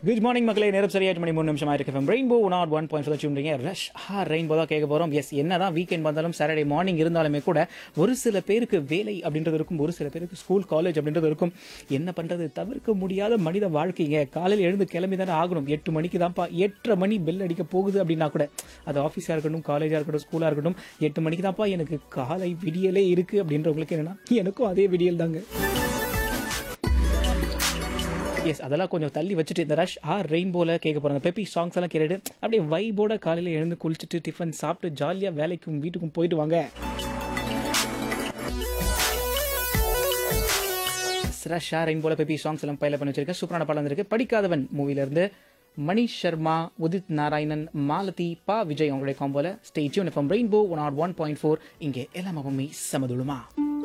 good morning மக்களே நேரம் சரியா எட்டு மணி மூணு நிமிஷம் ஆயிருக்கு ரெயின்போ நாட் ஒன் பாயிண்ட் வச்சுருந்தீங்க ரஷ் ஹா ரெயின்போ தான் கேட்க போகிறோம் எஸ் என்னதான் வீக்கெண்ட் வந்தாலும் சாட்டர்டே மார்னிங் இருந்தாலுமே கூட ஒரு சில பேருக்கு வேலை அப்படின்றது இருக்கும் ஒரு சில பேருக்கு ஸ்கூல் காலேஜ் அப்படின்றது இருக்கும் என்ன பண்ணுறது தவிர்க்க முடியாத மனித வாழ்க்கைங்க காலையில் எழுந்து கிளம்பி தானே ஆகணும் எட்டு மணிக்கு தான்ப்பா எட்டரை மணி பெல் அடிக்க போகுது அப்படின்னா கூட அது ஆஃபீஸாக இருக்கட்டும் காலேஜாக இருக்கட்டும் ஸ்கூலாக இருக்கட்டும் எட்டு மணிக்கு தான்ப்பா எனக்கு காலை விடியலே இருக்குது அப்படின்றவங்களுக்கு என்னன்னா எனக்கும் அதே விடியல் தாங்க எஸ் அதெல்லாம் கொஞ்சம் தள்ளி வச்சுட்டு இந்த ரஷ் ஆர் ரெயின்போல கேட்க போகிறாங்க பெப்பி சாங்ஸ் எல்லாம் கேட்டுட்டு அப்படியே வைபோட காலையில் எழுந்து குளிச்சுட்டு டிஃபன் சாப்பிட்டு ஜாலியாக வேலைக்கும் வீட்டுக்கும் போயிட்டு வாங்க ரஷ் ஆர் ரெயின்போல பெப்பி சாங்ஸ் எல்லாம் பயில பண்ணி வச்சிருக்கேன் சூப்பரான படம் இருக்கு படிக்காதவன் மூவிலேருந்து மணிஷ் சர்மா உதித் நாராயணன் மாலதி பா விஜய் அவங்களுடைய காம்போல ஸ்டேட்யூன் எஃப்எம் ரெயின்போ ஒன் ஆர் ஒன் பாயிண்ட் ஃபோர் இங்கே எல்லாமே சமதுளுமா